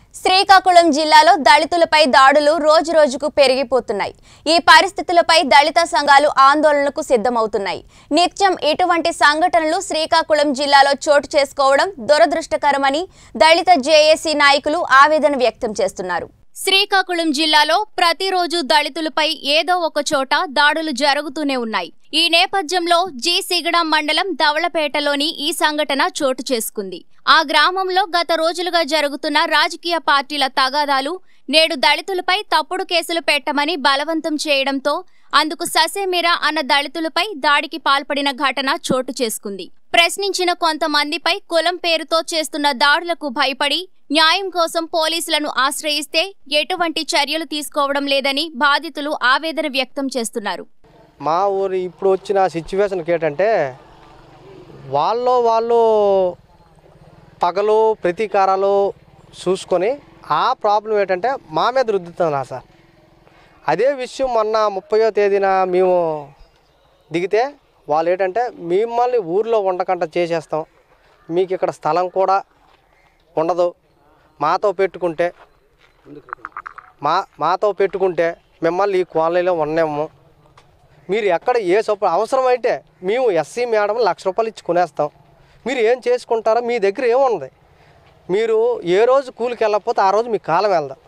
శ్రీకాకుళం జిల్లాలో దళితులపై దాడులు రోజు రోజుకు పెరిగిపోతున్నాయి ఈ పరిస్థితులపై దళిత సంఘాలు ఆందోళనకు సిద్ధమవుతున్నాయి నిత్యం ఇటువంటి సంఘటనలు శ్రీకాకుళం జిల్లాలో చోటు చేసుకోవడం దురదృష్టకరమని దళిత జేఏసీ నాయకులు ఆవేదన వ్యక్తం చేస్తున్నారు శ్రీకాకుళం జిల్లాలో ప్రతిరోజు దళితులపై ఏదో ఒక చోట దాడులు జరుగుతూనే ఉన్నాయి ఈ నేపథ్యంలో జి సిగడం మండలం ధవళపేటలోని ఈ సంఘటన చోటు చేసుకుంది ఆ గ్రామంలో గత రోజులుగా జరుగుతున్న రాజకీయ పార్టీల తగాదాలు నేడు దళితులపై తప్పుడు కేసులు పెట్టమని బలవంతం చేయడంతో అందుకు ససేమిరా అన్న దళితులపై దాడికి పాల్పడిన ఘటన చోటు చేసుకుంది ప్రశ్నించిన కొంతమందిపై కులం పేరుతో చేస్తున్న దాడులకు భయపడి న్యాయం కోసం పోలీసులను ఆశ్రయిస్తే ఎటువంటి చర్యలు తీసుకోవడం లేదని బాధితులు ఆవేదన వ్యక్తం చేస్తున్నారు మా ఊరు ఇప్పుడు వచ్చిన సిచ్యువేషన్కి ఏంటంటే వాళ్ళు వాళ్ళు పగలు ప్రతీకారాలు చూసుకొని ఆ ప్రాబ్లం ఏంటంటే మా మీద రుద్దుతున్నారు సార్ అదే విషయం మొన్న ముప్పయో తేదీన మేము దిగితే వాళ్ళు ఏంటంటే మిమ్మల్ని ఊర్లో ఉండకుండా చేసేస్తాం మీకు ఇక్కడ స్థలం కూడా ఉండదు మాతో పెట్టుకుంటే మా మాతో పెట్టుకుంటే మిమ్మల్ని ఈ కాలనీలో ఉన్నాము మీరు ఎక్కడ ఏ సపోర్ట్ అవసరమైతే మేము ఎస్సీ మేడం లక్ష రూపాయలు ఇచ్చి కొనేస్తాం మీరు ఏం చేసుకుంటారో మీ దగ్గర ఏముంది మీరు ఏ రోజు కూలికి వెళ్ళకపోతే ఆ రోజు మీ కాలం వెళ్దాం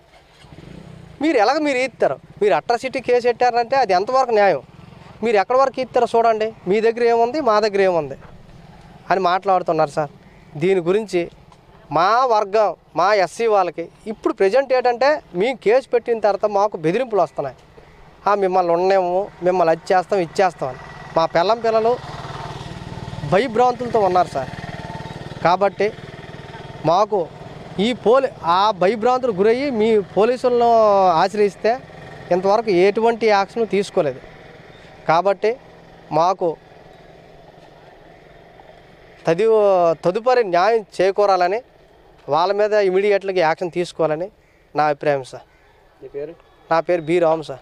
మీరు ఎలాగ మీరు ఇస్తారు మీరు అట్రాసిటీ కేసు పెట్టారంటే అది ఎంతవరకు న్యాయం మీరు ఎక్కడి వరకు ఇస్తారో చూడండి మీ దగ్గర ఏముంది మా దగ్గర ఏముంది అని మాట్లాడుతున్నారు సార్ దీని గురించి మా వర్గం మా ఎస్సీ వాళ్ళకి ఇప్పుడు ప్రజెంట్ ఏంటంటే మీ కేసు పెట్టిన తర్వాత మాకు బెదిరింపులు వస్తున్నాయి "ఆ, మిమ్మల్ని ఉన్నాము మిమ్మల్ని అది చేస్తాం ఇచ్చేస్తాం అని మా పిల్లం పిల్లలు భయభ్రాంతులతో ఉన్నారు సార్ కాబట్టి మాకు ఈ పోలీ ఆ భయభ్రాంతులు గురయ్యి మీ పోలీసులను ఆశ్రయిస్తే ఇంతవరకు ఎటువంటి యాక్షన్ తీసుకోలేదు కాబట్టి మాకు తది తదుపరి న్యాయం చేకూరాలని వాళ్ళ మీద ఇమీడియట్గా యాక్షన్ తీసుకోవాలని నా అభిప్రాయం సార్ నీ పేరు నా పేరు బి రామ్ సార్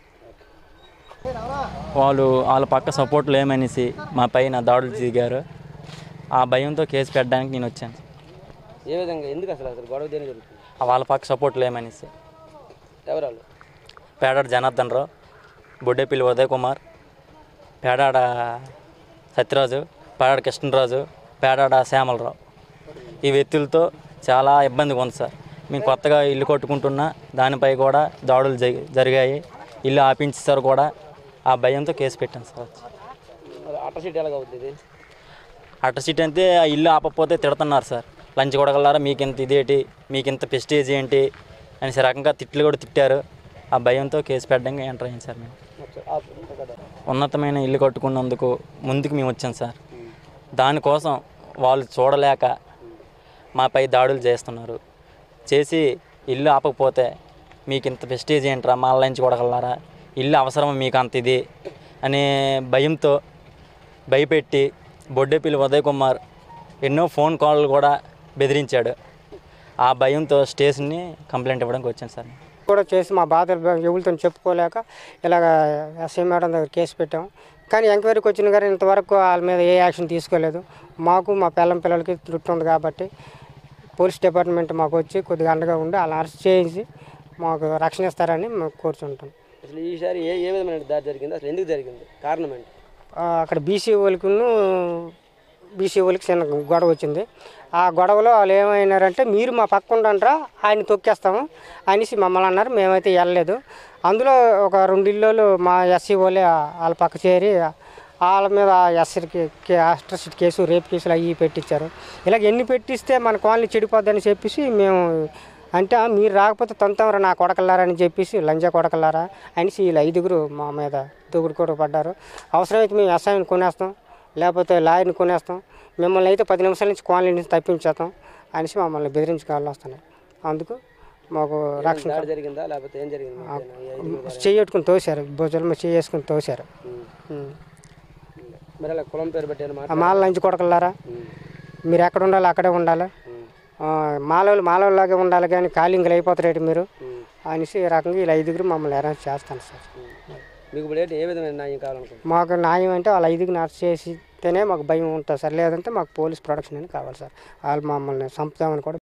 వాళ్ళు వాళ్ళ పక్క సపోర్ట్ లేమనేసి మా పైన దాడులు దిగారు ఆ భయంతో కేసు పెట్టడానికి నేను వచ్చాను ఏ విధంగా ఎందుకు అసలు అసలు గొడవ దేని జరుగుతుంది ఆ వాళ్ళ పక్క సపోర్ట్ లేమనేసి ఎవరు వాళ్ళు పేడాడ జనార్దన్ రావు బొడ్డేపల్లి ఉదయ్ కుమార్ పేడాడ సత్యరాజు పేడాడ కృష్ణరాజు పేడాడ శ్యామలరావు ఈ వ్యక్తులతో చాలా ఇబ్బందిగా ఉంది సార్ మేము కొత్తగా ఇల్లు కట్టుకుంటున్నా దానిపై కూడా దాడులు జరి- జరిగాయి ఇల్లు ఆపించేసారు కూడా ఆ భయంతో కేసు పెట్టాను సార్ మరి అట్ట సీట్ ఎలాగ అవుతుంది ఇది అట్ట సీట్ అంటే ఆ ఇల్లు ఆపకపోతే తిడుతున్నారు సార్ లంచ్ కొడగలరా మీకు ఇంత ఇదేంటి మీకు ఇంత ప్రెస్టేజ్ ఏంటి అనేసి రకంగా తిట్లు కూడా తిట్టారు ఆ భయంతో కేసు పెట్టడానికి ఎంటర్ అయ్యాం సార్ మేము ఒకసారి ఆపు, ఇంకా కదా. ఉన్నతమైన ఇల్లు కట్టుకున్నందుకు ముందుకు మేము వచ్చాం సార్ దానికోసం వాళ్ళు చూడలేక మాపై దాడులు చేస్తున్నారు చేసి ఇల్లు ఆపకపోతే మీకు ఇంత ప్రెస్టేజ్ ఏంట్రా మా లంచ్ కొడగలరా ఇల్లు అవసరం మీకు అంత ఇది అనే భయంతో భయపెట్టి బొడ్డేపల్లి ఉదయ్ కుమార్ ఎన్నో ఫోన్ కాల్ కూడా బెదిరించాడు ఆ భయంతో స్టేషన్ని కంప్లైంట్ ఇవ్వడానికి వచ్చాను సార్ కూడా చేసి మా బాధలు ఎవరితో చెప్పుకోలేక ఇలాగ ఎస్ఐ మేడం దగ్గర కేసు పెట్టాము కానీ ఎంక్వైరీకి వచ్చిన కానీ ఇంతవరకు వాళ్ళ మీద ఏ యాక్షన్ తీసుకోలేదు మాకు మా పిల్లం పిల్లలకి తృప్తి ఉంది కాబట్టి పోలీస్ డిపార్ట్మెంట్ మాకు వచ్చి కొద్దిగా అండగా ఉండి అలా అరెస్ట్ చేయించి మాకు రక్షణ ఇస్తారని మేము కోరుచుంటాం అసలు ఈసారి ఏ ఏ విధమైన దాడి జరిగింది అసలు ఎందుకు జరిగింది కారణం ఏంటి ఆ, అక్కడ బీసీ వాళ్ళకును బీసీ వాళ్ళకి చిన్న గొడవ వచ్చింది ఆ గొడవలో వాళ్ళు ఏమైనారంటే మీరు మా పక్క ఉండండిరా ఆయన తొక్కేస్తాము అనేసి మమ్మల్ని అన్నారు మేమైతే వెళ్ళలేదు అందులో ఒక రెండు ఇల్లులు మా ఎస్సీ వాళ్ళే వాళ్ళ పక్క చేరి వాళ్ళ మీద ఎస్సీకి అస్ట్రసిట్ కేసు రేప్ కేసులు అవి పెట్టించారు ఇలాగ ఎన్ని పెట్టిస్తే మన కాలనీ చెడిపోద్దని చెప్పేసి మేము అంటే "ఆ, మీరు రాకపోతే తొంతమరా నా కొడకల్లారా అని చెప్పేసి లంజా కొడకల్లారా అనేసి వీళ్ళు ఐదుగురు మా మీద దూకుడు కూడా పడ్డారు అవసరమైతే మేము ఎస్ఐని కొనేస్తాం లేకపోతే లాయర్ని కొనేస్తాం మిమ్మల్ని అయితే పది నిమిషాల నుంచి కాలనీ నుంచి తప్పించేస్తాం అనేసి మమ్మల్ని బెదిరించుకోవాలి వస్తున్నాయి అందుకు మాకు రక్షణ దాడి జరిగిందా లేకపోతే ఏం జరిగింది మధ్యాహ్నం? ఈ ఐదుగురు దాడి. చెయ్యట్టుకుని తోశారు భుజాల మీద చేసుకుని తోశారు ఉమ్. ఉం. మరి అలా కులం పేరు పెట్టాను మాట ఆ మాల లంచి కొడకల్లారా మీరు ఎక్కడ ఉండాలి అక్కడే ఉండాలి ఆ, మాలవులు మాలవులాగే ఉండాలి కానీ కాలింగులు అయిపోతారేటి మీరు అనేసి ఈ రకంగా వీళ్ళు ఐదుగురు మమ్మల్ని అరేంజ్ చేస్తాను సార్ మీకు ఇప్పుడు ఏంటి ఏ విధమైన న్యాయం కావాలనుకుంటున్నారు మాకు న్యాయం అంటే వాళ్ళ ఐదుగురిని అరెస్ట్ చేసితేనే మాకు భయం ఉంటుంది సార్ లేదంటే మాకు పోలీస్ ప్రొడక్షన్ అని కావాలి సార్ వాళ్ళు మమ్మల్ని చంపుతామని కూడా